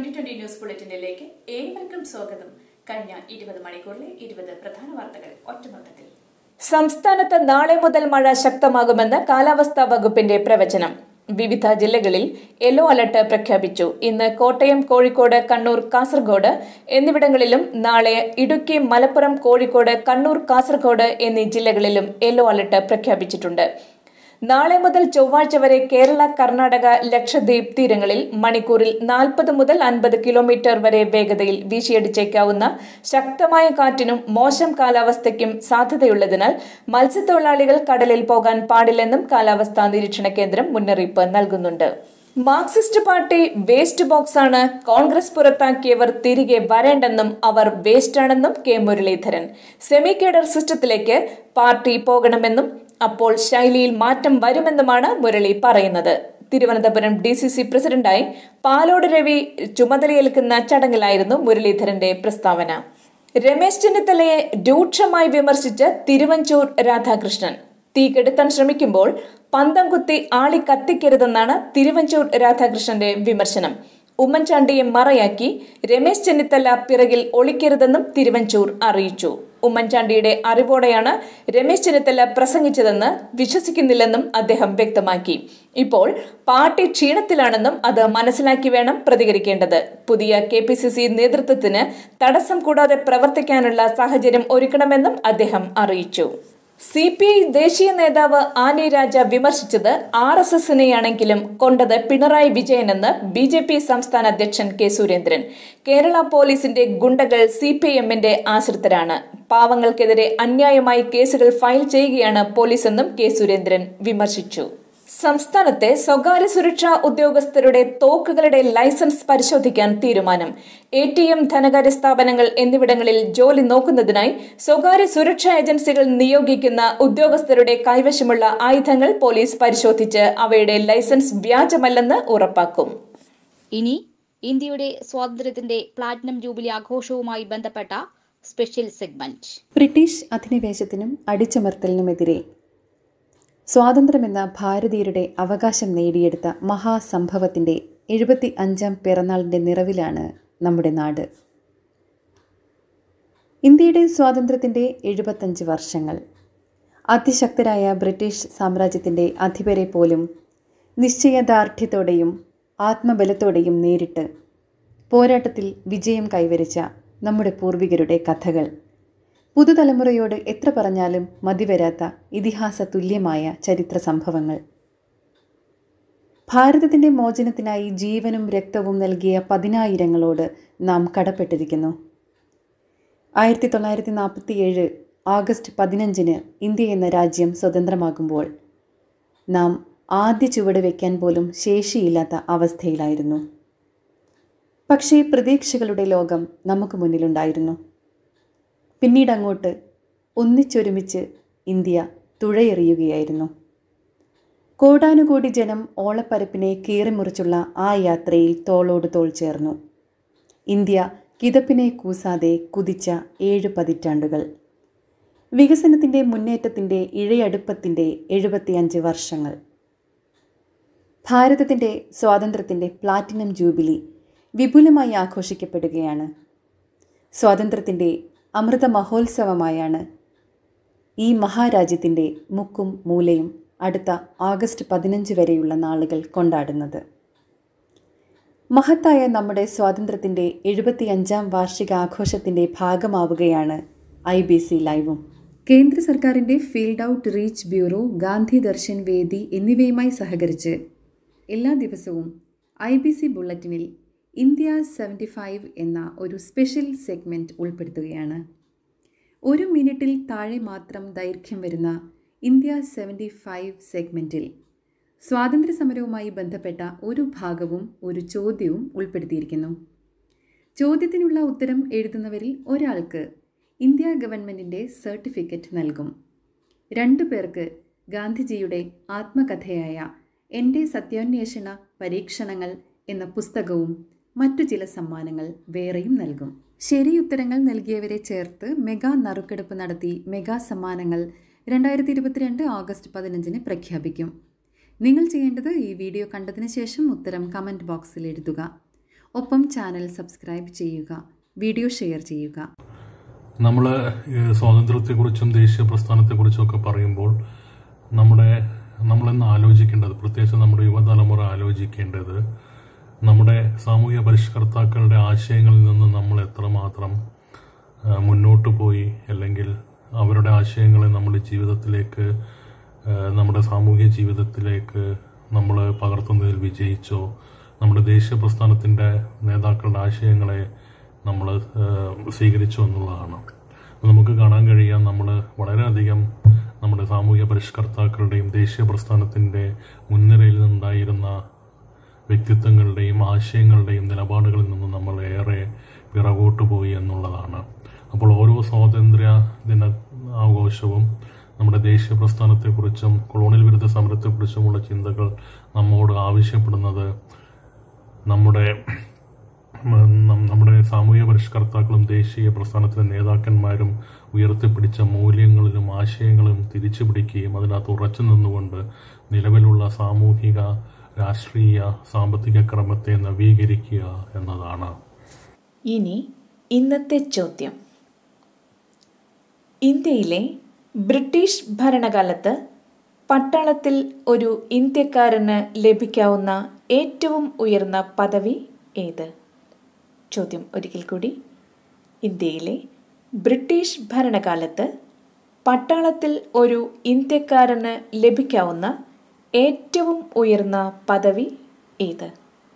twenty twenty news ബുള്ളറ്റിനിലേക്ക് ഏവർക്കും സ്വാഗതം കഴിഞ്ഞ ഇരുപത് മണിക്കൂറിലെ ഇരുപത് പ്രധാന വാർത്തകൾ ഒറ്റനോട്ടത്തിൽ സംസ്ഥാനത്ത് നാളെ മുതൽ മഴ ശക്തമാകുമെന്ന് കാലാവസ്ഥാ വകുപ്പിന്റെ പ്രവചനം വിവിധ ജില്ലകളിൽ യെല്ലോ അലർട്ട് പ്രഖ്യാപിച്ചു ഇന്ന് കോട്ടയം കോഴിക്കോട് കണ്ണൂർ കാസർഗോഡ് എന്നിവിടങ്ങളിലും നാളെ ഇടുക്കി മലപ്പുറം കോഴിക്കോട് കണ്ണൂർ കാസർഗോഡ് എന്നീ ജില്ലകളിലും യെല്ലോ അലർട്ട് പ്രഖ്യാപിച്ചിട്ടുണ്ട് നാളെ മുതൽ ചൊവ്വാഴ്ച വരെ കേരള കർണാടക ലക്ഷദ്വീപ് തീരങ്ങളിൽ മണിക്കൂറിൽ നാൽപ്പത് മുതൽ അൻപത് കിലോമീറ്റർ വരെ വേഗതയിൽ വീശിയടിച്ചേക്കാവുന്ന ശക്തമായ കാറ്റിനും മോശം കാലാവസ്ഥയ്ക്കും സാധ്യതയുള്ളതിനാൽ മത്സ്യത്തൊഴിലാളികൾ കടലിൽ പോകാൻ പാടില്ലെന്നും കാലാവസ്ഥാ നിരീക്ഷണ കേന്ദ്രം മുന്നറിയിപ്പ് നൽകുന്നുണ്ട് മാർക്സിസ്റ്റ് പാർട്ടി വേസ്റ്റ് ബോക്സാണ് കോൺഗ്രസ് പുറത്താക്കിയവർ തിരികെ വരേണ്ടെന്നും അവർ വേസ്റ്റാണെന്നും കെ മുരളീധരൻ സെമി കേഡർ സിസ്റ്റത്തിലേക്ക് പാർട്ടി പോകണമെന്നും അപ്പോൾ ശൈലിയിൽ മാറ്റം വരുമെന്നുമാണ് മുരളി പറയുന്നത് തിരുവനന്തപുരം ഡി സി സി പ്രസിഡന്റായി പാലോട് രവി ചുമതലയേൽക്കുന്ന ചടങ്ങിലായിരുന്നു മുരളീധരന്റെ പ്രസ്താവന രമേശ് ചെന്നിത്തലയെ രൂക്ഷമായി വിമർശിച്ച് തിരുവഞ്ചൂർ രാധാകൃഷ്ണൻ തീ കെടുത്താൻ ശ്രമിക്കുമ്പോൾ പന്തം കുത്തി ആളി കത്തിക്കരുതെന്നാണ് തിരുവഞ്ചൂർ രാധാകൃഷ്ണന്റെ വിമർശനം ഉമ്മൻചാണ്ടിയെ മറയാക്കി രമേശ് ചെന്നിത്തല പിറകിൽ ഒളിക്കരുതെന്നും തിരുവഞ്ചൂർ അറിയിച്ചു ഉമ്മൻചാണ്ടിയുടെ അറിവോടെയാണ് രമേശ് ചെന്നിത്തല പ്രസംഗിച്ചതെന്ന് വിശ്വസിക്കുന്നില്ലെന്നും അദ്ദേഹം വ്യക്തമാക്കി ഇപ്പോൾ പാർട്ടി ക്ഷീണത്തിലാണെന്നും അത് മനസ്സിലാക്കി വേണം പ്രതികരിക്കേണ്ടത് പുതിയ കെ പി സി സി നേതൃത്വത്തിന് തടസ്സം കൂടാതെ പ്രവർത്തിക്കാനുള്ള സാഹചര്യം ഒരുക്കണമെന്നും അദ്ദേഹം അറിയിച്ചു സി പി ഐ ദേശീയ നേതാവ് ആനി രാജ വിമർശിച്ചത് ആർ എസ് എസിനെയാണെങ്കിലും കൊണ്ടത് പിണറായി വിജയനെന്ന് ബി ജെ പി സംസ്ഥാന അധ്യക്ഷൻ കെ സുരേന്ദ്രൻ കേരള പോലീസിന്റെ ഗുണ്ടകൾ സി പി എമ്മിന്റെ ആശ്രിതരാണ് പാവങ്ങൾക്കെതിരെ അന്യായമായി കേസുകൾ ഫയൽ ചെയ്യുകയാണ് പോലീസെന്നും കെ സുരേന്ദ്രൻ വിമർശിച്ചു സംസ്ഥാനത്തെ സ്വകാര്യ സുരക്ഷാ ഉദ്യോഗസ്ഥരുടെ തോക്കുകളുടെ ലൈസൻസ് പരിശോധിക്കാൻ തീരുമാനം എ ടി എം ധനകാര്യ സ്ഥാപനങ്ങൾ എന്നിവിടങ്ങളിൽ ജോലി നോക്കുന്നതിനായി സ്വകാര്യ സുരക്ഷാ ഏജൻസികൾ നിയോഗിക്കുന്ന ഉദ്യോഗസ്ഥരുടെ കൈവശമുള്ള ആയുധങ്ങൾ പോലീസ് പരിശോധിച്ച് അവയുടെ ലൈസൻസ് വ്യാജമല്ലെന്ന് ഉറപ്പാക്കും ഇനി ഇന്ത്യയുടെ സ്വാതന്ത്ര്യത്തിന്റെ പ്ലാറ്റിനം ജൂബിലി ആഘോഷവുമായി ബന്ധപ്പെട്ട സ്പെഷ്യൽ സെഗ്മെന്റ് ബ്രിട്ടീഷ് അധിനിവേശത്തിനും അടിച്ചമർത്തലിനുമെതിരെ സ്വാതന്ത്ര്യമെന്ന ഭാരതീയരുടെ അവകാശം നേടിയെടുത്ത മഹാസംഭവത്തിൻ്റെ എഴുപത്തി അഞ്ചാം പിറന്നാളിൻ്റെ നിറവിലാണ് നമ്മുടെ നാട് ഇന്ത്യയുടെ സ്വാതന്ത്ര്യത്തിൻ്റെ എഴുപത്തഞ്ച് വർഷങ്ങൾ അതിശക്തരായ ബ്രിട്ടീഷ് സാമ്രാജ്യത്തിൻ്റെ അധിപരെ പോലും നിശ്ചയദാർഢ്യത്തോടെയും ആത്മബലത്തോടെയും നേരിട്ട് പോരാട്ടത്തിൽ വിജയം കൈവരിച്ച നമ്മുടെ പൂർവികരുടെ കഥകൾ പുതുതലമുറയോട് എത്ര പറഞ്ഞാലും മതിവരാത്ത ഇതിഹാസ തുല്യമായ ചരിത്ര സംഭവങ്ങൾ ഭാരതത്തിൻ്റെ മോചനത്തിനായി ജീവനും രക്തവും നൽകിയ പതിനായിരങ്ങളോട് നാം കടപ്പെട്ടിരിക്കുന്നു ആയിരത്തി തൊള്ളായിരത്തി നാൽപ്പത്തിയേഴ് ആഗസ്റ്റ് പതിനഞ്ചിന് ഇന്ത്യ എന്ന രാജ്യം സ്വതന്ത്രമാകുമ്പോൾ നാം ആദ്യ ചുവട് വയ്ക്കാൻ പോലും ശേഷിയില്ലാത്ത അവസ്ഥയിലായിരുന്നു പക്ഷേ പ്രതീക്ഷകളുടെ ലോകം നമുക്ക് മുന്നിലുണ്ടായിരുന്നു പിന്നീട് അങ്ങോട്ട് ഒന്നിച്ചൊരുമിച്ച് ഇന്ത്യ തുഴയെറിയുകയായിരുന്നു കോടാനുകോടി ജനം ഓളപ്പരപ്പിനെ കീറിമുറിച്ചുള്ള ആ യാത്രയിൽ തോളോട് തോൾ ചേർന്നു ഇന്ത്യ കിതപ്പിനെ കൂസാതെ കുതിച്ച ഏഴ് പതിറ്റാണ്ടുകൾ വികസനത്തിൻ്റെ മുന്നേറ്റത്തിൻ്റെ ഇഴയടുപ്പത്തിൻ്റെ എഴുപത്തിയഞ്ച് വർഷങ്ങൾ ഭാരതത്തിൻ്റെ സ്വാതന്ത്ര്യത്തിൻ്റെ പ്ലാറ്റിനം ജൂബിലി വിപുലമായി ആഘോഷിക്കപ്പെടുകയാണ് സ്വാതന്ത്ര്യത്തിൻ്റെ അമൃത മഹോത്സവമായാണ് ഈ മഹാരാജ്യത്തിൻ്റെ മുക്കും മൂലയും അടുത്ത ആഗസ്റ്റ് പതിനഞ്ച് വരെയുള്ള നാളുകൾ കൊണ്ടാടുന്നത് മഹത്തായ നമ്മുടെ സ്വാതന്ത്ര്യത്തിൻ്റെ എഴുപത്തിയഞ്ചാം വാർഷികാഘോഷത്തിൻ്റെ ഭാഗമാവുകയാണ് ഐ ബി സി ലൈവും കേന്ദ്ര സർക്കാരിൻ്റെ field outreach bureau Gandhi Darshan വേദി എന്നിവയുമായി സഹകരിച്ച് എല്ലാ ദിവസവും ഐ ബി സി ബുള്ളറ്റിനിൽ ഇന്ത്യ സെവൻറ്റി ഫൈവ് എന്ന ഒരു സ്പെഷ്യൽ സെഗ്മെൻറ്റ് ഉൾപ്പെടുത്തുകയാണ് ഒരു മിനിറ്റിൽ താഴെ മാത്രം ദൈർഘ്യം വരുന്ന ഇന്ത്യ സെവൻറ്റി ഫൈവ് സെഗ്മെൻറ്റിൽ സ്വാതന്ത്ര്യ സമരവുമായി ബന്ധപ്പെട്ട ഒരു ഭാഗവും ഒരു ചോദ്യവും ഉൾപ്പെടുത്തിയിരിക്കുന്നു ചോദ്യത്തിനുള്ള ഉത്തരം എഴുതുന്നവരിൽ ഒരാൾക്ക് ഇന്ത്യ ഗവൺമെൻറ്റിൻ്റെ സർട്ടിഫിക്കറ്റ് നൽകും രണ്ടു പേർക്ക് ഗാന്ധിജിയുടെ ആത്മകഥയായ എൻ്റെ സത്യാന്വേഷണ പരീക്ഷണങ്ങൾ എന്ന പുസ്തകവും മറ്റു ചില സമ്മാനങ്ങൾ വേറെയും നൽകും ശരിയുത്തരങ്ങൾ നൽകിയവരെ ചേർത്ത് മെഗാ നറുക്കെടുപ്പ് നടത്തി മെഗാ സമ്മാനങ്ങൾ രണ്ടായിരത്തി ഇരുപത്തിരണ്ട് ഓഗസ്റ്റ് പതിനഞ്ചിന് പ്രഖ്യാപിക്കും നിങ്ങൾ ചെയ്യേണ്ടത് ഈ വീഡിയോ കണ്ടതിന് ശേഷം ഉത്തരം കമൻറ്റ് ബോക്സിൽ എഴുതുക ഒപ്പം ചാനൽ സബ്സ്ക്രൈബ് ചെയ്യുക വീഡിയോ ഷെയർ ചെയ്യുക നമ്മൾ സ്വാതന്ത്ര്യത്തെക്കുറിച്ചും ദേശീയ പ്രസ്ഥാനത്തെക്കുറിച്ചും ഒക്കെ പറയുമ്പോൾ നമ്മുടെ നമ്മളിന്ന് ആലോചിക്കേണ്ടത് പ്രത്യേകിച്ച് നമ്മുടെ യുവതലമുറ ആലോചിക്കേണ്ടത് നമ്മുടെ സാമൂഹ്യ പരിഷ്കർത്താക്കളുടെ ആശയങ്ങളിൽ നിന്ന് നമ്മൾ എത്രമാത്രം ആ, മുന്നോട്ട് പോയി അല്ലെങ്കിൽ അവരുടെ ആശയങ്ങളെ നമ്മുടെ ജീവിതത്തിലേക്ക് ആ, നമ്മുടെ സാമൂഹ്യ ജീവിതത്തിലേക്ക് നമ്മൾ പകർത്തുന്നതിൽ വിജയിച്ചോ നമ്മുടെ ദേശീയ പ്രസ്ഥാനത്തിൻ്റെ നേതാക്കളുടെ ആശയങ്ങളെ നമ്മൾ സ്വീകരിച്ചു എന്നുള്ളതാണ് അപ്പോൾ നമുക്ക് കാണാൻ കഴിയാം നമ്മൾ വളരെയധികം നമ്മുടെ സാമൂഹ്യ പരിഷ്കർത്താക്കളുടെയും ദേശീയ പ്രസ്ഥാനത്തിൻ്റെ മുൻനിരയിൽ നിന്നുണ്ടായിരുന്ന വ്യക്തിത്വങ്ങളുടെയും ആശയങ്ങളുടെയും നിലപാടുകളിൽ നിന്നും നമ്മൾ ഏറെ പിറകോട്ട് പോയി എന്നുള്ളതാണ് അപ്പോൾ ഓരോ സ്വാതന്ത്ര്യ ദിന ആഘോഷവും നമ്മുടെ ദേശീയ പ്രസ്ഥാനത്തെക്കുറിച്ചും കൊളോണിയൽ വിരുദ്ധ സമരത്തെക്കുറിച്ചുമുള്ള ചിന്തകൾ നമ്മോട് ആവശ്യപ്പെടുന്നത് നമ്മുടെ ഉം, നം- നമ്മുടെ സാമൂഹ്യ പരിഷ്കർത്താക്കളും ദേശീയ പ്രസ്ഥാനത്തിലെ നേതാക്കന്മാരും ഉയർത്തിപ്പിടിച്ച മൂല്യങ്ങളിലും ആശയങ്ങളും തിരിച്ചു പിടിക്കുകയും അതിനകത്ത് ഉറച്ചു നിന്നുകൊണ്ട് നിലവിലുള്ള സാമൂഹിക രാഷ്ട്രീയ സാമ്പത്തിക ക്രമത്തെ നവീകരിക്കുക എന്നതാണ് ഇനി ഇന്നത്തെ ചോദ്യം ഇന്ത്യയിലെ ബ്രിട്ടീഷ് ഭരണകാലത്ത് പട്ടാളത്തിൽ ഒരു ഇന്ത്യക്കാരന് ലഭിക്കാവുന്ന ഏറ്റവും ഉയർന്ന പദവി ഏത് ചോദ്യം ഒരിക്കൽ കൂടി ഇന്ത്യയിലെ ബ്രിട്ടീഷ് ഭരണകാലത്ത് പട്ടാളത്തിൽ ഒരു ഇന്ത്യക്കാരന് ലഭിക്കാവുന്ന ഏറ്റവും ഉയർന്ന പദവി ഏത്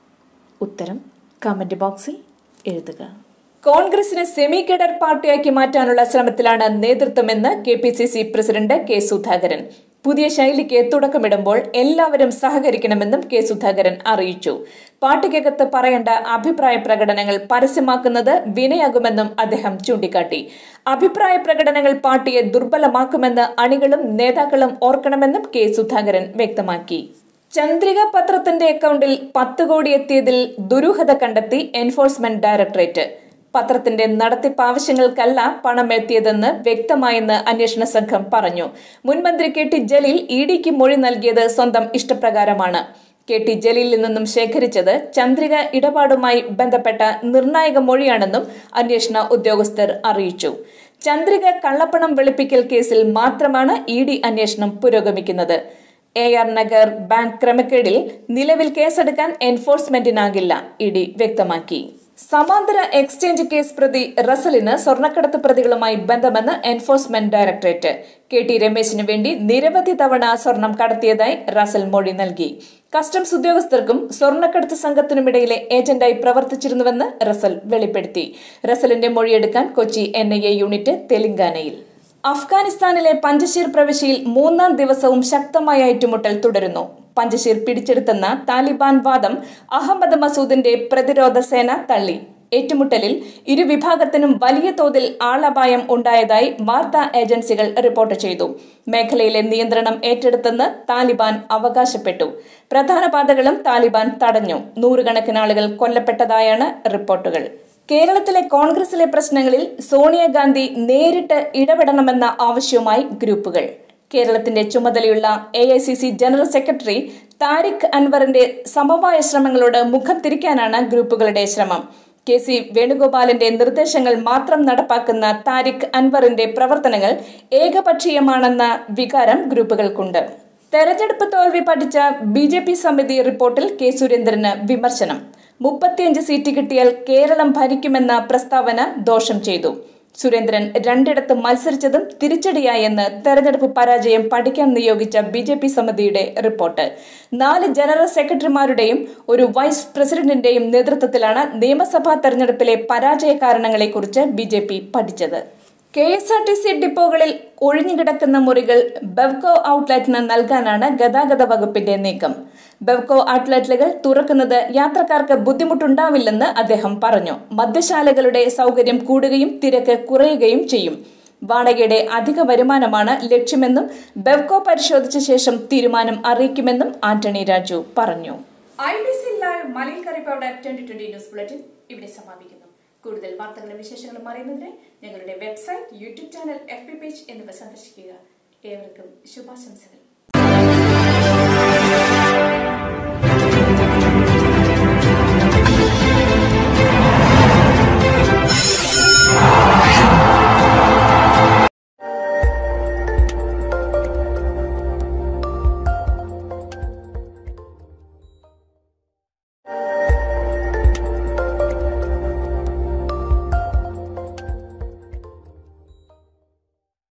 ഉത്തരം കമന്റ് ബോക്സിൽ എഴുതുക കോൺഗ്രസിനെ സെമി കേഡർ പാർട്ടിയാക്കി മാറ്റാനുള്ള ശ്രമത്തിലാണ് നേതൃത്വമെന്ന് K P C C president K Sudhakaran പുതിയ ശൈലിക്ക് തുടക്കമിടുമ്പോൾ എല്ലാവരും സഹകരിക്കണമെന്നും കെ സുധാകരൻ അറിയിച്ചു പാർട്ടിക്കകത്ത് പറയേണ്ട അഭിപ്രായ പ്രകടനങ്ങൾ പരസ്യമാക്കുന്നത് വിനയാകുമെന്നും അദ്ദേഹം ചൂണ്ടിക്കാട്ടി അഭിപ്രായ പ്രകടനങ്ങൾ പാർട്ടിയെ ദുർബലമാക്കുമെന്ന് അണികളും നേതാക്കളും ഓർക്കണമെന്നും കെ സുധാകരൻ വ്യക്തമാക്കി ചന്ദ്രിക പത്രത്തിന്റെ അക്കൗണ്ടിൽ പത്ത് കോടി എത്തിയതിൽ ദുരൂഹത കണ്ടെത്തി എൻഫോഴ്സ്മെന്റ് ഡയറക്ടറേറ്റ് പത്രത്തിന്റെ നടത്തിപ്പ് ആവശ്യങ്ങൾക്കല്ല പണം എത്തിയതെന്ന് വ്യക്തമായെന്ന് അന്വേഷണ സംഘം പറഞ്ഞു മുൻമന്ത്രി കെ ടി ജലീൽ ഇ ഡിക്ക് മൊഴി നൽകിയത് സ്വന്തം ഇഷ്ടപ്രകാരമാണ് കെ ടി ജലീലിൽ നിന്നും ശേഖരിച്ചത് ചന്ദ്രിക ഇടപാടുമായി ബന്ധപ്പെട്ട നിർണായക മൊഴിയാണെന്നും അന്വേഷണ ഉദ്യോഗസ്ഥർ അറിയിച്ചു ചന്ദ്രിക കള്ളപ്പണം വെളുപ്പിക്കൽ കേസിൽ മാത്രമാണ് ഇ ഡി അന്വേഷണം പുരോഗമിക്കുന്നത് എ ആർ നഗർ ബാങ്ക് ക്രമക്കേടിൽ നിലവിൽ കേസെടുക്കാൻ എൻഫോഴ്സ്മെന്റിനാകില്ല ഇ ഡി വ്യക്തമാക്കി സമാന്തര എക്സ്ചേഞ്ച് കേസ് പ്രതി റസലിന് സ്വർണ്ണക്കടത്ത് പ്രതികളുമായി ബന്ധമെന്ന് എൻഫോഴ്സ്മെന്റ് ഡയറക്ടറേറ്റ് കെ ടി രമേശിന് വേണ്ടി നിരവധി തവണ സ്വർണം കടത്തിയതായി റസൽ മൊഴി നൽകി കസ്റ്റംസ് ഉദ്യോഗസ്ഥർക്കും സ്വർണ്ണക്കടത്ത് സംഘത്തിനുമിടയിലെ ഏജന്റായി പ്രവർത്തിച്ചിരുന്നുവെന്ന് റസൽ വെളിപ്പെടുത്തി റസലിന്റെ മൊഴിയെടുക്കാൻ കൊച്ചി എൻ യൂണിറ്റ് തെലങ്കാനയിൽ അഫ്ഗാനിസ്ഥാനിലെ പഞ്ചശീർ പ്രവിശ്യയിൽ മൂന്നാം ദിവസവും ശക്തമായ ഏറ്റുമുട്ടൽ തുടരുന്നു പഞ്ചശീർ പിടിച്ചെടുത്തെന്ന താലിബാൻ വാദം അഹമ്മദ് മസൂദിന്റെ പ്രതിരോധ സേന തള്ളി ഏറ്റുമുട്ടലിൽ ഇരുവിഭാഗത്തിനും വലിയ തോതിൽ ആളപായം ഉണ്ടായതായി വാർത്താ ഏജൻസികൾ റിപ്പോർട്ട് ചെയ്തു മേഖലയിലെ നിയന്ത്രണം ഏറ്റെടുത്തെന്ന് താലിബാൻ അവകാശപ്പെട്ടു പ്രധാന പാതകളും താലിബാൻ തടഞ്ഞു നൂറുകണക്കിന് ആളുകൾ കൊല്ലപ്പെട്ടതായാണ് റിപ്പോർട്ടുകൾ കേരളത്തിലെ കോൺഗ്രസിലെ പ്രശ്നങ്ങളിൽ സോണിയാഗാന്ധി നേരിട്ട് ഇടപെടണമെന്ന ആവശ്യവുമായി ഗ്രൂപ്പുകൾ കേരളത്തിന്റെ ചുമതലയുള്ള A I C C general secretary Tariq അൻവറിന്റെ സമവായ ശ്രമങ്ങളോട് മുഖം തിരിക്കാനാണ് ഗ്രൂപ്പുകളുടെ ശ്രമം കെ സി വേണുഗോപാലിന്റെ നിർദ്ദേശങ്ങൾ മാത്രം നടപ്പാക്കുന്ന താരിഖ് അൻവറിന്റെ പ്രവർത്തനങ്ങൾ ഏകപക്ഷീയമാണെന്ന വികാരം ഗ്രൂപ്പുകൾക്കുണ്ട് തെരഞ്ഞെടുപ്പ് തോൽവി പഠിച്ച ബി ജെ പി സമിതി റിപ്പോർട്ടിൽ കെ സുരേന്ദ്രന് വിമർശനം മുപ്പത്തിയഞ്ച് സീറ്റ് കിട്ടിയാൽ കേരളം ഭരിക്കുമെന്ന പ്രസ്താവന ദോഷം ചെയ്തു സുരേന്ദ്രൻ രണ്ടിടത്ത് മത്സരിച്ചതും തിരിച്ചടിയായെന്ന് തെരഞ്ഞെടുപ്പ് പരാജയം പഠിക്കാൻ നിയോഗിച്ച ബി ജെ പി സമിതിയുടെ റിപ്പോർട്ട് നാല് ജനറൽ സെക്രട്ടറിമാരുടെയും ഒരു വൈസ് പ്രസിഡന്റിന്റെയും നേതൃത്വത്തിലാണ് നിയമസഭാ തെരഞ്ഞെടുപ്പിലെ പരാജയ കാരണങ്ങളെക്കുറിച്ച് ബി ജെ പി പഠിച്ചത് K S R T C ഡിപ്പോകളിൽ ഒഴിഞ്ഞുകിടക്കുന്ന മുറികൾ ബെവ്കോ ഔട്ട്ലെറ്റിന് നൽകാനാണ് ഗതാഗത വകുപ്പിന്റെ നീക്കം ബെവ്കോ ഔട്ട്ലെറ്റുകൾ തുറക്കുന്നത് യാത്രക്കാർക്ക് ബുദ്ധിമുട്ടുണ്ടാവില്ലെന്ന് അദ്ദേഹം പറഞ്ഞു മദ്യശാലകളുടെ സൗകര്യം കൂടുകയും തിരക്ക് കുറയുകയും ചെയ്യും വാടകയുടെ അധിക വരുമാനമാണ് ലക്ഷ്യമെന്നും ബെവ്കോ പരിശോധിച്ച ശേഷം തീരുമാനം അറിയിക്കുമെന്നും ആന്റണി രാജു പറഞ്ഞു I B C live Malayil curry powder twenty twenty news bulletin ഇവിടെ സമാപിക്കുന്നു കൂടുതൽ വാർത്തകളും വിശേഷങ്ങളും അറിയുന്നതിന് ഞങ്ങളുടെ website YouTube channel F P page എന്നിവ സന്ദർശിക്കുക ഏവർക്കും ശുഭാശംസകൾ